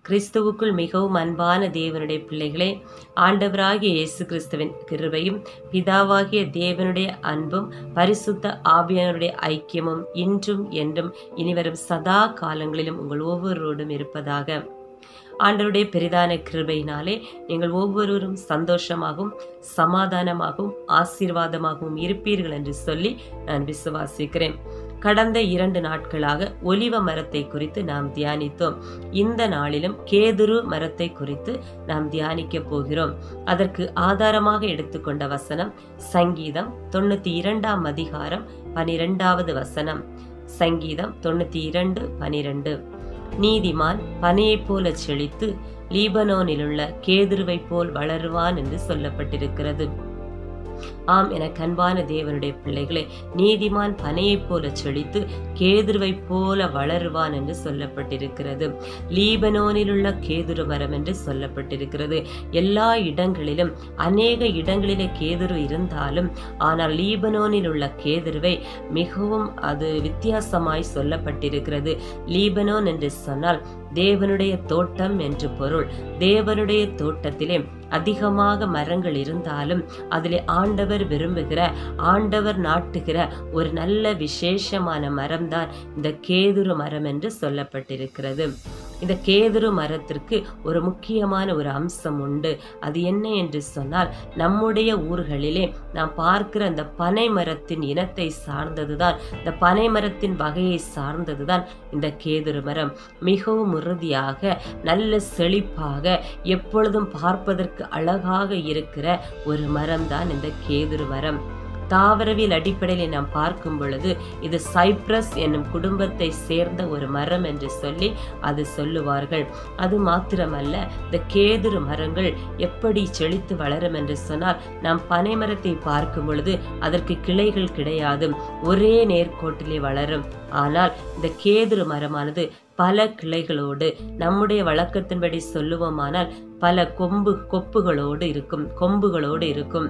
கிறிஸ்துவுக்குள் மிகவும் அன்பான தேவனுடைய பிள்ளைகளே ஆண்டவராகிய இயேசு கிறிஸ்துவின் கிருபையும் பிதாவாகிய தேவனுடைய அன்பும் பரிசுத்த ஆவியானுடைய ஐக்கியமும் இன்றும் என்றும் இனிவரும் சதா காலங்களிலும் உங்கள் ஒவ்வொருவரோடும் இருப்பதாக ஆண்டவருடைய பெரிதான கிருபையினாலே நீங்கள் ஒவ்வொருவரும் சந்தோஷமாகவும் சமாதானமாகவும் ஆசீர்வாதமாகவும் இருப்பீர்கள் என்று சொல்லி நான் விசுவாசிக்கிறேன் கடந்த இரண்டு நாட்களாக ஒலிவ மரத்தை குறித்து நாம் தியானித்தோம் இந்த நாளிலும் கேதுரு மரத்தை குறித்து நாம் தியானிக்க போகிறோம் அதற்கு ஆதாரமாக எடுத்துக்கொண்ட வசனம் சங்கீதம் தொண்ணூத்தி இரண்டாம் அதிகாரம் பனிரெண்டாவது வசனம் சங்கீதம் தொண்ணூத்தி இரண்டு பனிரெண்டு நீதிமான் பனையைப் போல செழித்து லீபனோனிலுள்ள கேதுருவைப் போல் வளருவான் என்று சொல்லப்பட்டிருக்கிறது ஆம் என கண்பான தேவனுடைய பிள்ளைகளே நீதிமான் பனையைப் போல செழித்து கேதுருவைப் போல வளருவான் என்று சொல்லப்பட்டிருக்கிறது லீபனோனில் உள்ள கேதுரு மரம் என்று சொல்லப்பட்டிருக்கிறது எல்லா இடங்களிலும் அநேக இடங்களிலே கேதுரு இருந்தாலும் ஆனால் லீபனோனில் உள்ள கேதுருவை மிகவும் அது வித்தியாசமாய் சொல்லப்பட்டிருக்கிறது லீபனோன் என்று சொன்னால் தேவனுடைய தோட்டம் என்று பொருள் தேவனுடைய தோட்டத்திலே அதிகமாக மரங்கள் இருந்தாலும் அதிலே ஆண்டவர் விரும்புகிற ஆண்டவர் நாட்டுகிற ஒரு நல்ல விசேஷமான மரம்தான் இந்த கேதுரு மரம் என்று சொல்லப்பட்டிருக்கிறது இந்த கேதுரு மரத்திற்கு ஒரு முக்கியமான ஒரு அம்சம் உண்டு அது என்ன என்று சொன்னால் நம்முடைய ஊர்களிலே நாம் பார்க்கிற அந்த பனை மரத்தின் இனத்தை சார்ந்ததுதான் இந்த பனை மரத்தின் வகையை சார்ந்ததுதான் இந்த கேதுரு மரம் மிகவும் உறுதியாக நல்ல செழிப்பாக எப்பொழுதும் பார்ப்பதற்கு அழகாக இருக்கிற ஒரு மரம் தான் இந்த கேதுரு மரம் தாவரவியல் அடிப்படையில் நாம் பார்க்கும் பொழுது இது சைப்ரஸ் என்னும் குடும்பத்தை சேர்ந்த ஒரு மரம் என்று சொல்லி அது சொல்லுவார்கள் அது மாத்திரமல்ல இந்த கேதுரு மரங்கள் எப்படி செழித்து வளரும் என்று சொன்னால் நாம் பனை மரத்தை பார்க்கும் பொழுது அதற்கு கிளைகள் கிடையாது ஒரே நேர்கோட்டிலே வளரும் ஆனால் இந்த கேதுரு மரமானது பல கிளைகளோடு நம்முடைய வழக்கத்தின்படி சொல்லுவோமானால் பல கொம்பு கொப்புகளோடு இருக்கும் கொம்புகளோடு இருக்கும்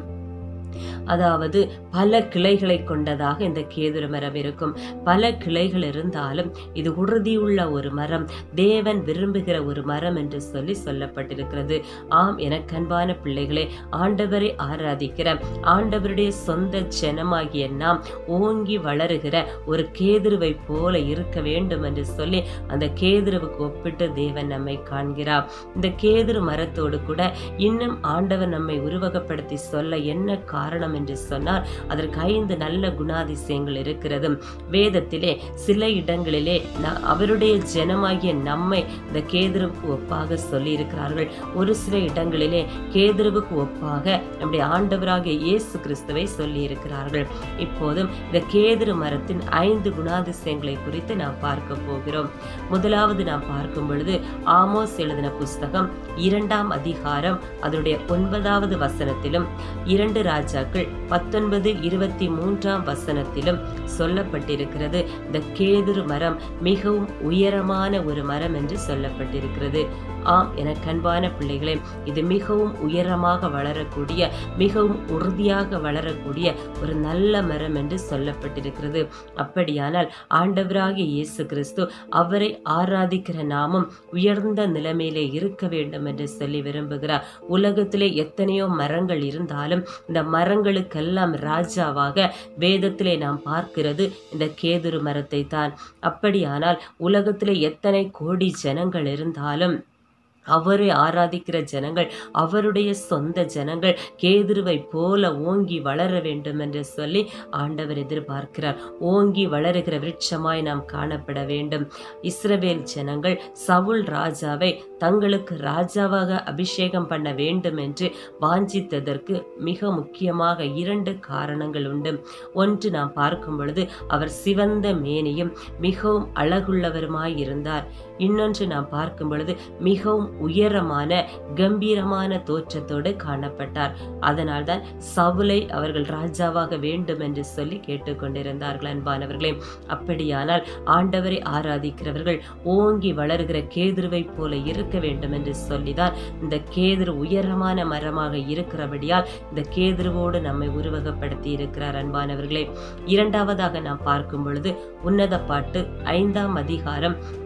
அதாவது பல கிளைகளை கொண்டதாக இந்த கேதுரு மரம் இருக்கும் பல கிளைகள் இருந்தாலும் இது உறுதியுள்ள ஒரு மரம் தேவன் விரும்புகிற ஒரு மரம் என்று சொல்லி சொல்லப்பட்டிருக்கிறது ஆம் எனக்கு அன்பான பிள்ளைகளே ஆண்டவரை ஆராதிக்கிற ஆண்டவருடைய சொந்த ஜனமாகிய நாம் ஓங்கி வளருகிற ஒரு கேதுருவை போல இருக்க வேண்டும் என்று சொல்லி அந்த கேதுருவுக்கு ஒப்பிட்டு தேவன் நம்மை காண்கிறார் இந்த கேதுரு மரத்தோடு கூட இன்னும் ஆண்டவர் நம்மை உருவகப்படுத்தி சொல்ல என்ன காரணம் என்று சொன்னால் அதற்கு ஐந்து நல்ல குணாதிசயங்கள் இருக்கிறது வேதத்திலே சில இடங்களிலே ந- அவருடைய ஜனமாகிய நம்மை இந்த கேதுருவுக்கு ஒப்பாக சொல்லி இருக்கிறார்கள் ஒரு சில இடங்களிலே கேதுருவுக்கு ஒப்பாக நம்முடைய ஆண்டவராகிய இயேசு கிறிஸ்துவை சொல்லி இருக்கிறார்கள் இப்போதும் இந்த கேதுரு மரத்தின் ஐந்து குணாதிசயங்களை குறித்து நாம் பார்க்க போகிறோம் முதலாவது நாம் பார்க்கும் பொழுது ஆமோஸ் எழுதின புஸ்தகம் இரண்டாம் அதிகாரம் அதனுடைய ஒன்பதாவது வசனத்திலும் இரண்டு ராஜாக்கள் பத்தொன்பது இருபத்தி மூன்றாம் வசனத்திலும் சொல்லப்பட்டிருக்கிறது இந்த கேதுரு மரம் மிகவும் உயரமான ஒரு மரம் என்று சொல்லப்பட்டிருக்கிறது ஆம் என கண்பான பிள்ளைகளே இது மிகவும் உயரமாக வளரக்கூடிய மிகவும் உறுதியாக வளரக்கூடிய ஒரு நல்ல மரம் என்று சொல்லப்பட்டிருக்கிறது அப்படியானால் ஆண்டவராகிய இயேசு கிறிஸ்து அவரை ஆராதிக்கிற நாமும் உயர்ந்த நிலைமையிலே இருக்க வேண்டும் என்று சொல்லி விரும்புகிறார் உலகத்திலே எத்தனையோ மரங்கள் இருந்தாலும் இந்த மரங்களுக்கெல்லாம் ராஜாவாக வேதத்திலே நாம் பார்க்கிறது இந்த கேதுரு மரத்தை தான் அப்படியானால் உலகத்திலே எத்தனை கோடி ஜனங்கள் இருந்தாலும் அவரை ஆராதிக்கிற ஜனங்கள் அவருடைய சொந்த ஜனங்கள் கேதுருவை போல ஓங்கி வளர வேண்டும் என்று சொல்லி ஆண்டவர் எதிர்பார்க்கிறார் ஓங்கி வளருகிற விருட்சமாய் நாம் காணப்பட வேண்டும் இஸ்ரவேல் ஜனங்கள் சவுல் ராஜாவை தங்களுக்கு ராஜாவாக அபிஷேகம் பண்ண வேண்டும் என்று வாஞ்சித்ததற்கு மிக முக்கியமாக இரண்டு காரணங்கள் உண்டு ஒன்று நாம் பார்க்கும் பொழுது அவர் சிவந்த மேனியும் மிகவும் அழகுள்ளவருமாய் இருந்தார் இன்னொன்று நாம் பார்க்கும் பொழுது மிகவும் உயரமான கம்பீரமான தோற்றத்தோடு காணப்பட்டார் அதனால்தான் சவுலை அவர்கள் ராஜாவாக வேண்டும் என்று சொல்லி கேட்டுக்கொண்டிருந்தார்கள் அன்பானவர்களே அப்படியானால் ஆண்டவரை ஆராதிக்கிறவர்கள் ஓங்கி வளருகிற கேதுருவை போல இருக்க வேண்டும் என்று சொல்லிதான் இந்த கேதுரு உயரமான மரமாக இருக்கிறபடியால் இந்த கேதுருவோடு நம்மை உருவகப்படுத்தி இருக்கிறார் அன்பானவர்களே இரண்டாவதாக நாம் பார்க்கும் பொழுது உன்னத பாட்டு ஐந்தாம் அதிகாரம்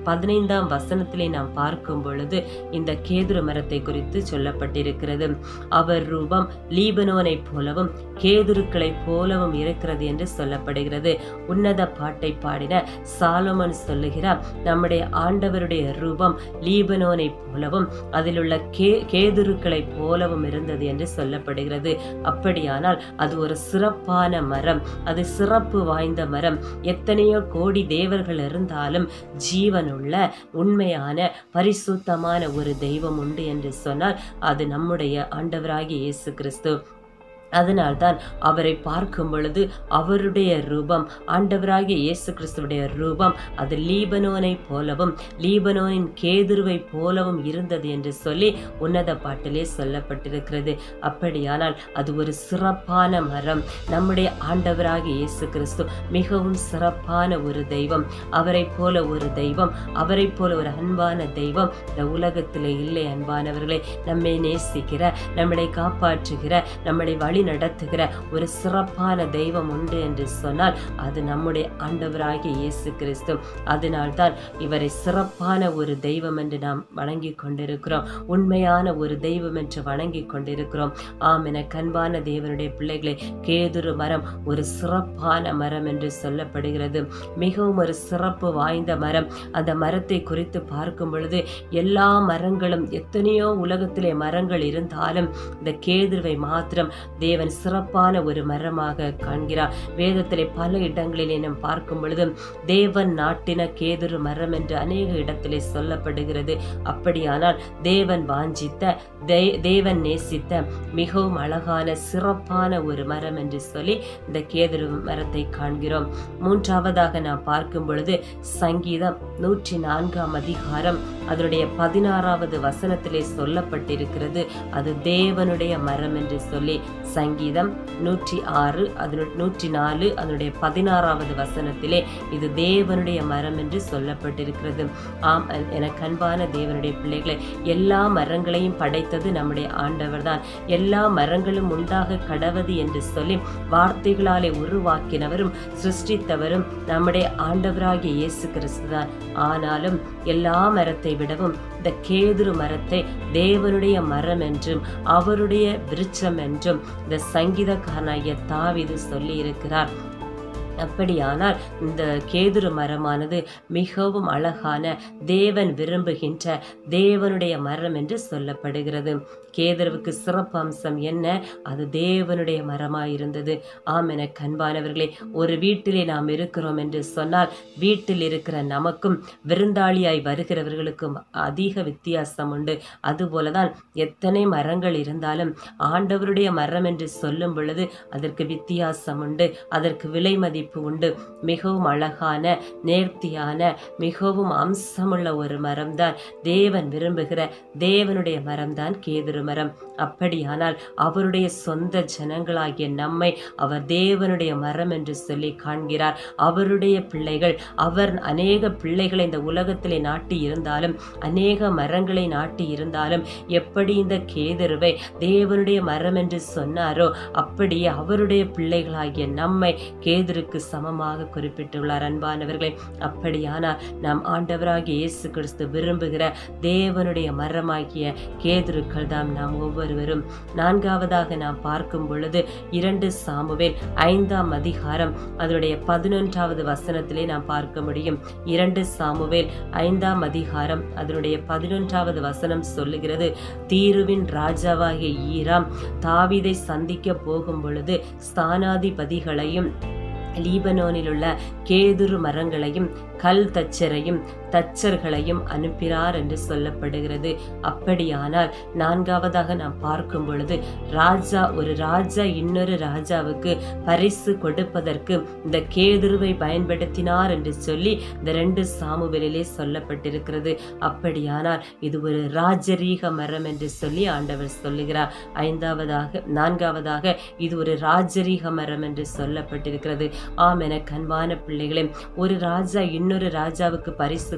பதினைந்தாம் வசனத்திலே நாம் பார்க்கும் பொழுது இந்த கேதுரு மரத்தை குறித்து சொல்லப்பட்டிருக்கிறது அவர் ரூபம் லீபனோனை போலவும் கேதுருக்களைப் போலவும் இருக்கிறது என்று சொல்லப்படுகிறது உன்னத பாட்டை பாடின சாலமன் சொல்லுகிறார் நம்முடைய ஆண்டவருடைய ரூபம் லீபனோனை போலவும் அதில் உள்ள கே கேதுருக்களைப் போலவும் இருந்தது என்று சொல்லப்படுகிறது அப்படியானால் அது ஒரு சிறப்பான மரம் அது சிறப்பு வாய்ந்த மரம் எத்தனையோ கோடி தேவர்கள் இருந்தாலும் ஜீவனுள்ள உண்மையான பரிசுத்தமான ஒரு தெய்வம் உண்டு என்று சொன்னால் அது நம்முடைய ஆண்டவராகிய இயேசு கிறிஸ்து அதனால்தான் அவரை பார்க்கும் பொழுது அவருடைய ரூபம் ஆண்டவராகிய இயேசு கிறிஸ்துவுடைய ரூபம் அது லீபனோனை போலவும் லீபனோனின் கேதுருவை போலவும் இருந்தது என்று சொல்லி உன்னத பாட்டிலே சொல்லப்பட்டிருக்கிறது அப்படியானால் அது ஒரு சிறப்பான மரம் நம்முடைய ஆண்டவராகிய இயேசு கிறிஸ்து மிகவும் சிறப்பான ஒரு தெய்வம் அவரை போல ஒரு தெய்வம் அவரை போல ஒரு அன்பான தெய்வம் இந்த உலகத்தில் இல்லை அன்பானவர்களே நம்மை நேசிக்கிற நம்மளை காப்பாற்றுகிற நம்மளை வழி நடத்துகிற ஒரு சிறப்பான தெய்வம் உண்டு என்று சொன்னால் அது நம்முடைய ஆண்டவராகிய இயேசு கிறிஸ்து அதனால்தான் இவரை சிறப்பான ஒரு தெய்வம் என்று நாம் வணங்கி கொண்டிருக்கிறோம் உண்மையான ஒரு தெய்வம் என்று வணங்கி கொண்டிருக்கிறோம் ஆம் என கண்பான தேவனுடைய பிள்ளைகளை கேதுரு மரம் ஒரு சிறப்பான மரம் என்று சொல்லப்படுகிறது மிகவும் ஒரு சிறப்பு வாய்ந்த மரம் அந்த மரத்தை குறித்து பார்க்கும் பொழுது எல்லா மரங்களும் எத்தனையோ உலகத்திலே மரங்கள் இருந்தாலும் இந்த கேதுருவை மாத்திரம் தேவன் சிறப்பான ஒரு மரமாக காண்கிறார் வேதத்திலே பல இடங்களிலே நாம் பார்க்கும் பொழுது தேவன் நாட்டின கேதுரு மரம் என்று அநேக இடத்திலே சொல்லப்படுகிறது அப்படியானால் தேவன் வாஞ்சித்த தே- தேவன் நேசித்த மிகவும் அழகான சிறப்பான ஒரு மரம் என்று சொல்லி இந்த கேதுரு மரத்தை காண்கிறோம் மூன்றாவதாக நாம் பார்க்கும் பொழுது சங்கீதம் நூற்றி நான்காம் அதிகாரம் அதனுடைய பதினாறாவது வசனத்திலே சொல்லப்பட்டிருக்கிறது அது தேவனுடைய மரம் என்று சொல்லி சங்கீதம் நூற்றி ஆறு அதனு நூற்றி நாலு அதனுடைய பதினாறாவது வசனத்திலே இது தேவனுடைய மரம் என்று சொல்லப்பட்டிருக்கிறது ஆம் என- எனக்கு அன்பான தேவனுடைய பிள்ளைகளை எல்லா மரங்களையும் படைத்தது நம்முடைய ஆண்டவர் தான் எல்லா மரங்களும் உண்டாக கடவது என்று சொல்லி வார்த்தைகளாலே உருவாக்கினவரும் சிருஷ்டித்தவரும் நம்முடைய ஆண்டவராகிய இயேசு கிறிஸ்து தான் ஆனாலும் எல்லா மரத்தை விடவும் இந்த கேதுரு மரத்தை தேவனுடைய மரம் என்றும் அவருடைய விருட்சம் என்றும் இந்த சங்கீதக்காரனாகிய தாவீது சொல்லி இருக்கிறார் அப்படியானால் இந்த கேதுரு மரமானது மிகவும் அழகான தேவன் விரும்புகின்ற தேவனுடைய மரம் என்று சொல்லப்படுகிறது கேதுருவுக்கு சிறப்பு அம்சம் என்ன அது தேவனுடைய மரமாயிருந்தது ஆம் என கண்பானவர்களே ஒரு வீட்டிலே நாம் இருக்கிறோம் என்று சொன்னால் வீட்டில் இருக்கிற நமக்கும் விருந்தாளியாய் வருகிறவர்களுக்கும் அதிக வித்தியாசம் உண்டு அதுபோலதான் எத்தனை மரங்கள் இருந்தாலும் ஆண்டவருடைய மரம் என்று சொல்லும் பொழுது அதற்கு வித்தியாசம் உண்டு அதற்கு விலை மதிப்பு உண்டு மிகவும் அழகான நேர்த்தியான மிகவும் அம்சமுள்ள ஒரு மரம்தான் தேவன் விரும்புகிற தேவனுடைய மரம்தான் கேதுரு மரம் அப்படியானால் அவருடைய சொந்த ஜனங்களாகிய நம்மை அவர் தேவனுடைய மரம் என்று சொல்லி காண்கிறார் அவருடைய பிள்ளைகள் அவர் அநேக பிள்ளைகளை இந்த உலகத்திலே நாட்டி இருந்தாலும் அநேக மரங்களை நாட்டி இருந்தாலும் எப்படி இந்த கேதுருவை தேவனுடைய மரம் என்று சொன்னாரோ அப்படியே அவருடைய பிள்ளைகளாகிய நம்மை கேதுருக்கு சமமாக குறிப்பிட்டுள்ளார் அன்பானவர்களே அப்படியானால் நாம் ஆண்டவராகிய இயேசு கிறிஸ்து விரும்புகிற தேவனுடைய மரமாகிய கேதுருக்கள் தான் நாம் ஒவ்வொருவரும் நான்காவதாக நாம் பார்க்கும் பொழுது இரண்டு சாமுவேல் ஐந்தாம் அதிகாரம் அதனுடைய பதினொன்றாவது வசனத்திலே நாம் பார்க்க முடியும் இரண்டு சாமுவேல் ஐந்தாம் அதிகாரம் அதனுடைய பதினொன்றாவது வசனம் சொல்லுகிறது தீருவின் ராஜாவாகிய ஈராம் தாவீதை சந்திக்க போகும் பொழுது ஸ்தானாதிபதிகளையும் லீபனோனில் உள்ள கேதுரு மரங்களையும் கல் தச்சரையும் தச்சர்களையும் அனுப்பினார் என்று சொல்லப்படுகிறது அப்படியானால் நான்காவதாக நாம் பார்க்கும் பொழுது ராஜா ஒரு ராஜா இன்னொரு ராஜாவுக்கு பரிசு கொடுப்பதற்கு இந்த கேதுருவை பயன்படுத்தினார் என்று சொல்லி இந்த ரெண்டு சாமுவேலிலே சொல்லப்பட்டிருக்கிறது அப்படியானால் இது ஒரு ராஜரீக மரம் என்று சொல்லி ஆண்டவர் சொல்லுகிறார் ஐந்தாவதாக நான்காவதாக இது ஒரு ராஜரீக மரம் என்று சொல்லப்பட்டிருக்கிறது ஆம் என கண்பான பிள்ளைகளே ஒரு ராஜா இன்னொரு ராஜாவுக்கு பரிசு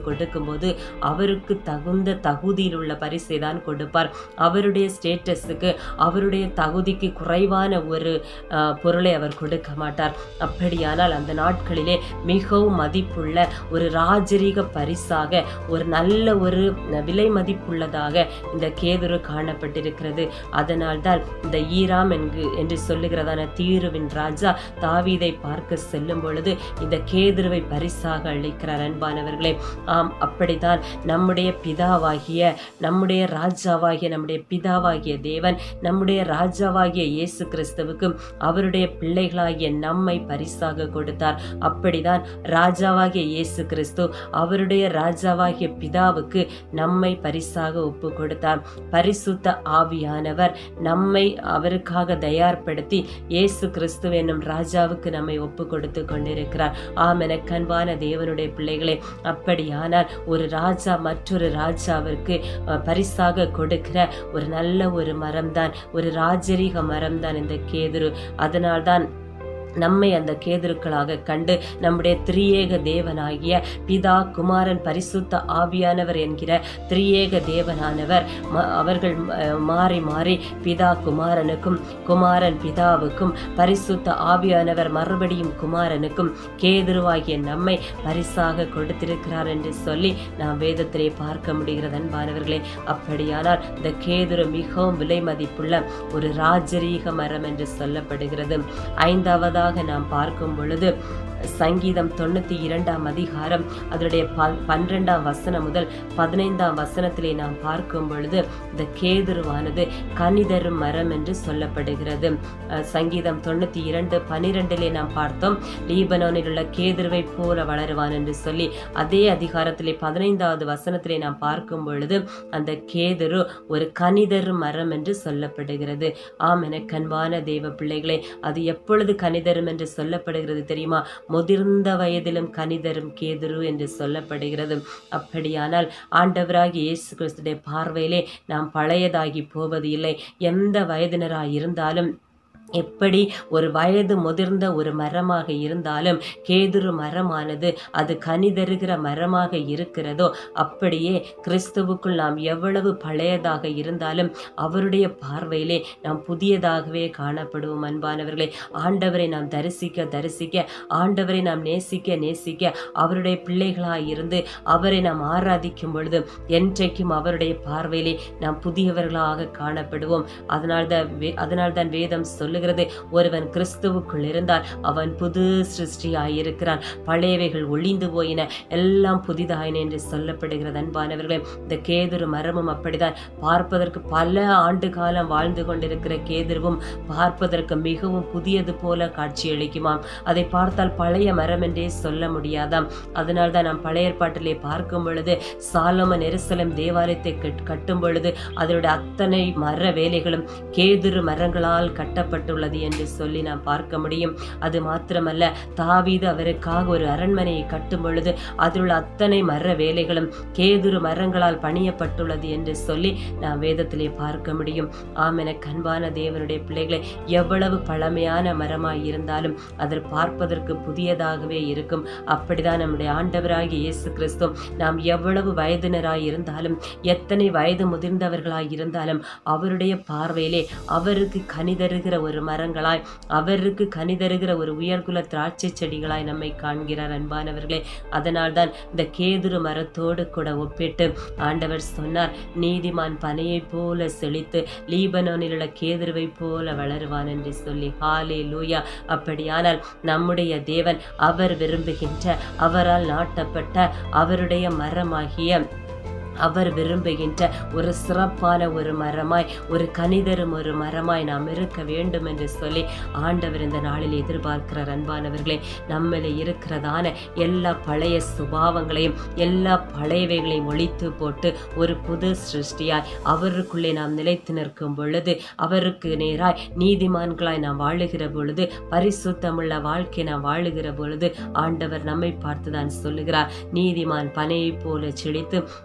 கொடுக்கும்போது அவருக்கு தகுந்த தகுதியில் உள்ள பரிசை தான் கொடுப்பார் அவருடைய ஸ்டேட்டஸுக்கு அவருடைய தகுதிக்கு குறைவான ஒரு அஹ், பொருளை அவர் கொடுக்க மாட்டார் அப்படியானால் அந்த நாட்களிலே மிகவும் மதிப்புள்ள ஒரு ராஜரீக பரிசாக ஒரு நல்ல ஒரு விலை மதிப்புள்ளதாக இந்த கேதுரு காணப்பட்டிருக்கிறது அதனால்தான் இந்த ஈராம் என்கு என்று சொல்லுகிறதான தீருவின் ராஜா தாவீதை பார்க்க செல்லும் பொழுது இந்த கேதுருவை பரிசாக அளிக்கிறார் அன்பானவர்களே ஆம் அப்படித்தான் நம்முடைய பிதாவாகிய நம்முடைய ராஜாவாகிய நம்முடைய பிதாவாகிய தேவன் நம்முடைய ராஜாவாகிய இயேசு கிறிஸ்துவுக்கும் அவருடைய பிள்ளைகளாகிய நம்மை பரிசாக கொடுத்தார் அப்படிதான் ராஜாவாகிய இயேசு கிறிஸ்து அவருடைய ராஜாவாகிய பிதாவுக்கு நம்மை பரிசாக ஒப்பு கொடுத்தார் பரிசுத்த ஆவியானவர் நம்மை அவருக்காக தயார்படுத்தி இயேசு கிறிஸ்து என்னும் ராஜாவுக்கு நம்மை ஒப்பு கொடுத்து கொண்டிருக்கிறார் ஆம் என கண்பான தேவனுடைய பிள்ளைகளே அப்படியானால் ஒரு ராஜா மற்றொரு ராஜாவிற்கு அஹ், பரிசாக கொடுக்கிற ஒரு நல்ல ஒரு மரம்தான் ஒரு ராஜரீக மரம்தான் இந்த கேதுரு அதனால்தான் நம்மை அந்த கேதுருக்களாக கண்டு நம்முடைய திரியேக தேவனாகிய பிதா குமாரன் பரிசுத்த ஆவியானவர் என்கிற திரியேக தேவனானவர் ம- அவர்கள் அஹ், மாறி மாறி பிதா குமாரனுக்கும் குமாரன் பிதாவுக்கும் பரிசுத்த ஆவியானவர் மறுபடியும் குமாரனுக்கும் கேதுருவாகிய நம்மை பரிசாக கொடுத்திருக்கிறார் என்று சொல்லி நாம் வேதத்திலே பார்க்க முடிகிறது அன்பானவர்களே அப்படியானால் இந்த கேதுரு மிகவும் விலை மதிப்புள்ள ஒரு ராஜரீக மரம் என்று சொல்லப்படுகிறது ஐந்தாவதாக நாம் பார்க்கும் பொழுது சங்கீதம் தொண்ணூத்தி இரண்டாம் அதிகாரம் அதனுடைய ப- பன்னிரெண்டாம் வசனம் முதல் பதினைந்தாம் வசனத்திலே நாம் பார்க்கும் பொழுது இந்த கேதுருவானது கனிதரும் மரம் என்று சொல்லப்படுகிறது அஹ், சங்கீதம் தொண்ணூத்தி இரண்டு பனிரெண்டிலே நாம் பார்த்தோம் லீபனோனில் உள்ள கேதுருவை போல வளருவான் என்று சொல்லி அதே அதிகாரத்திலே பதினைந்தாவது வசனத்திலே நாம் பார்க்கும் பொழுது அந்த கேதுரு ஒரு கனிதரும் மரம் என்று சொல்லப்படுகிறது ஆம் என கண்பான தேவ பிள்ளைகளே அது எப்பொழுது கனிதரும் என்று சொல்லப்படுகிறது தெரியுமா முதிர்ந்த வயதிலும் கனிதரும் கேதுரு என்று சொல்லப்படுகிறது அப்படியானால் ஆண்டவராகிய இயேசு கிறிஸ்துடைய பார்வையிலே நாம் பழையதாகி போவது இல்லை எந்த வயதினராய் இருந்தாலும் எப்படி ஒரு வயது முதிர்ந்த ஒரு மரமாக இருந்தாலும் கேதுரு மரமானது அது கனிதருகிற மரமாக இருக்கிறதோ அப்படியே கிறிஸ்துவுக்குள் நாம் எவ்வளவு பழையதாக இருந்தாலும் அவருடைய பார்வையிலே நாம் புதியதாகவே காணப்படுவோம் அன்பானவர்களே ஆண்டவரை நாம் தரிசிக்க தரிசிக்க ஆண்டவரை நாம் நேசிக்க நேசிக்க அவருடைய பிள்ளைகளாய் இருந்து அவரை நாம் ஆராதிக்கும் பொழுது என்றைக்கும் அவருடைய பார்வையிலே நாம் புதியவர்களாக காணப்படுவோம் அதனால்தான் வே- அதனால்தான் வேதம் சொல்லுகிறது ஒருவன் கிறிஸ்துவுக்குள் இருந்தால் அவன் புது சிருஷ்டியாயிருக்கிறான் பழையவைகள் ஒளிந்து போயின எல்லாம் புதிதாயின என்று சொல்லப்படுகிறது அன்பானவர்களே இந்த கேதுரு மரமும் அப்படிதான் பார்ப்பதற்கு பல ஆண்டு காலம் வாழ்ந்து கொண்டிருக்கிற கேதுருவும் பார்ப்பதற்கு மிகவும் புதியது போல காட்சியளிக்குமாம் அதை பார்த்தால் பழைய மரம் என்றே சொல்ல முடியாதாம் அதனால்தான் நாம் பழைய ஏற்பாட்டிலே பார்க்கும் பொழுது சாலமன் எருசலேம் தேவாலயத்தை கட்- கட்டும் பொழுது அதனுடைய அத்தனை மர வேலைகளும் கேதுரு மரங்களால் கட்டப்பட்டுள்ளது என்று சொல்லி நாம் பார்க்க முடியும் அது மாத்திரமல்ல தாவீது அவருக்காக ஒரு அரண்மனையை கட்டும் பொழுது அதில் உள்ள அத்தனை மர வேலைகளும் கேதுரு மரங்களால் பணியப்பட்டுள்ளது என்று சொல்லி நாம் வேதத்திலே பார்க்க முடியும் ஆமென கண்பான தேவனுடைய பிள்ளைகளை எவ்வளவு பழமையான மரமாய் இருந்தாலும் அது பார்ப்பதற்கு புதியதாகவே இருக்கும் அப்படிதான் நம்முடைய ஆண்டவராகிய இயேசு கிறிஸ்து நாம் எவ்வளவு வயதினராய் இருந்தாலும் எத்தனை வயது முதிர்ந்தவர்களாய் இருந்தாலும் அவருடைய பார்வையிலே அவருக்கு கனிதருகிற ஒரு மரங்களாய் அவருக்கு கனிதருகிற ஒரு உயர்குல திராட்சை செடிகளாய் நம்மை காண்கிறார் அன்பானவர்களே அதனால்தான் இந்த கேதுரு மரத்தோடு கூட ஒப்பிட்டு ஆண்டவர் சொன்னார் நீதிமான் பனையைப் போல செழித்து லீபனோனில் உள்ள கேதுருவை போல வளருவான் என்று சொல்லி ஹாலே லூயா அப்படியானால் நம்முடைய தேவன் அவர் விரும்புகின்ற அவரால் நாட்டப்பட்ட அவருடைய மரமாகிய அவர் விரும்புகின்ற ஒரு சிறப்பான ஒரு மரமாய் ஒரு கனிதரும் ஒரு மரமாய் நாம் இருக்க வேண்டும் என்று சொல்லி ஆண்டவர் இந்த நாளில் எதிர்பார்க்கிறார் அன்பானவர்களே நம்மள இருக்கிறதான எல்லா பழைய சுபாவங்களையும் எல்லா பழையவைகளையும் ஒழித்து போட்டு ஒரு புது சிருஷ்டியாய் அவருக்குள்ளே நாம் நிலைத்து நிற்கும் பொழுது அவருக்கு நேராய் நீதிமான்களாய் நாம் வாழுகிற பொழுது பரிசுத்தமுள்ள வாழ்க்கை நாம் வாழுகிற பொழுது ஆண்டவர் நம்மை பார்த்துதான் சொல்லுகிறார் நீதிமான் பனையைப் போல செழித்து கேதுரு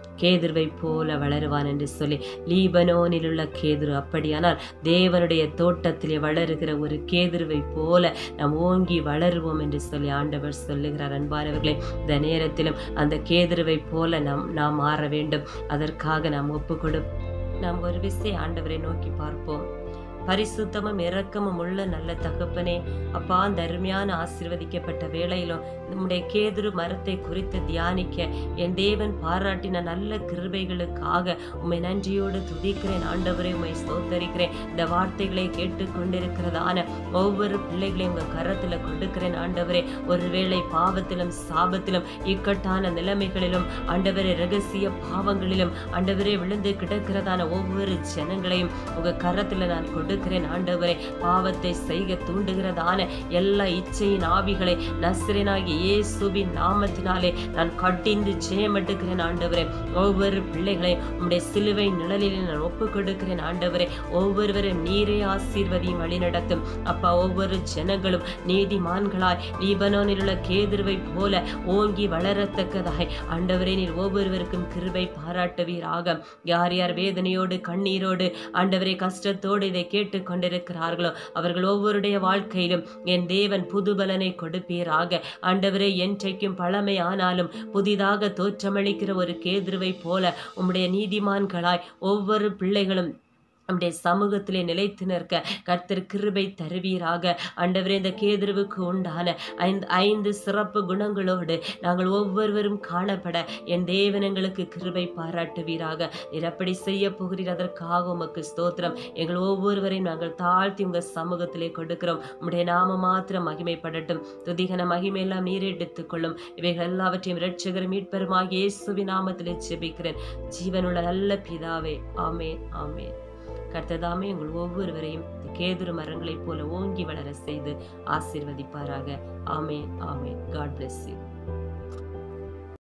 கேதுருவை போல வளருவான் என்று சொல்லி லீபனோனில் உள்ள கேதுரு அப்படியானால் தேவனுடைய தோட்டத்திலே வளருகிற ஒரு கேதுருவை போல நாம் ஓங்கி வளருவோம் என்று சொல்லி ஆண்டவர் சொல்லுகிறார் அன்பானவர்களே இந்த நேரத்திலும் அந்த கேதுருவை போல நாம் நாம் மாற வேண்டும் அதற்காக நாம் ஒப்பு கொடு நாம் ஒரு விசை ஆண்டவரை நோக்கி பார்ப்போம் பரிசுத்தமும் இரக்கமும் உள்ள நல்ல தகப்பனே அப்பா அந்த அருமையான ஆசீர்வதிக்கப்பட்ட வேளையிலும் நம்முடைய கேதுரு மரத்தை குறித்து தியானிக்க என் தேவன் பாராட்டின நல்ல கிருபைகளுக்காக உம்மை நன்றியோடு துதிக்கிறேன் ஆண்டவரே உம்மை ஸ்தோத்தரிக்கிறேன் இந்த வார்த்தைகளை கேட்டுக்கொண்டிருக்கிறதான ஒவ்வொரு பிள்ளைகளையும் உங்க கரத்துல கொடுக்கிறேன் ஆண்டவரே ஒருவேளை பாவத்திலும் சாபத்திலும் இக்கட்டான நிலைமைகளிலும் ஆண்டவரே ரகசிய பாவங்களிலும் ஆண்டவரே விழுந்து கிடக்கிறதான ஒவ்வொரு ஜனங்களையும் உங்க கரத்துல நான் கொடுக்கிறேன் ஆண்டவரே பாவத்தை செய்க தூண்டுகிறதான எல்லா இச்சையின் ஆவிகளை நசிரனாகி இயேசுவின் நாமத்தினாலே நான் கட்டிந்து ஜெயமெடுக்கிறேன் ஆண்டவரே ஒவ்வொரு பிள்ளைகளையும் உம்முடைய சிலுவை நிழலில் நான் ஒப்பு கொடுக்கிறேன் ஆண்டவரே ஒவ்வொருவரும் நீரே ஆசீர்வதியும் வழிநடத்தும் அப்பா ஒவ்வொரு ஜனங்களும் நீதிமான்களாய் லீபனோனில் உள்ள கேதுருவை போல ஓங்கி வளரத்தக்கதாய் ஆண்டவரே நீர் ஒவ்வொருவருக்கும் கிருபை பாராட்டுவீராக யார் யார் வேதனையோடு கண்ணீரோடு ஆண்டவரே கஷ்டத்தோடு இதை கேட்டு கொண்டிருக்கிறார்களோ அவர்கள் ஒவ்வொருடைய வாழ்க்கையிலும் என் தேவன் புது பலனை கொடுப்பீராக ஆண்டவரே என்றைக்கும் பழமை ஆனாலும் புதிதாக தோற்றமளிக்கிற ஒரு கேதுருவை போல உம்முடைய நீதிமான்களாய் ஒவ்வொரு பிள்ளைகளும் நம்முடைய சமூகத்திலே நிலைத்து நிற்க கர்த்தர் கிருபை தருவீராக ஆண்டவரே இந்த கேதுருவுக்கு உண்டான ஐந்து ஐந்து சிறப்பு குணங்களோடு நாங்கள் ஒவ்வொருவரும் காணப்பட என் தேவன் எங்களுக்கு கிருபை பாராட்டுவீராக நீர் அப்படி செய்ய போகிறீர் அதற்காக உமக்கு ஸ்தோத்திரம் எங்கள் ஒவ்வொருவரையும் நாங்கள் தாழ்த்தி உங்க சமூகத்திலே கொடுக்கிறோம் உம்முடைய நாம மாத்திரம் மகிமைப்படட்டும் துதிகன மகிமையெல்லாம் நீர் எடுத்துக் கொள்ளும் இவைகள் எல்லாவற்றையும் இரட்சகர் மீட்பெருமாகிய இயேசுவின் நாமத்திலே ஜெபிக்கிறேன் ஜீவனுள்ள நல்ல பிதாவே ஆமென் ஆமென் கர்த்ததாமே உங்கள் ஒவ்வொருவரையும் இந்த கேதுரு மரங்களைப் போல ஓங்கி வளர செய்து ஆசீர்வதிப்பாராக ஆமென் ஆமென் காட் bless you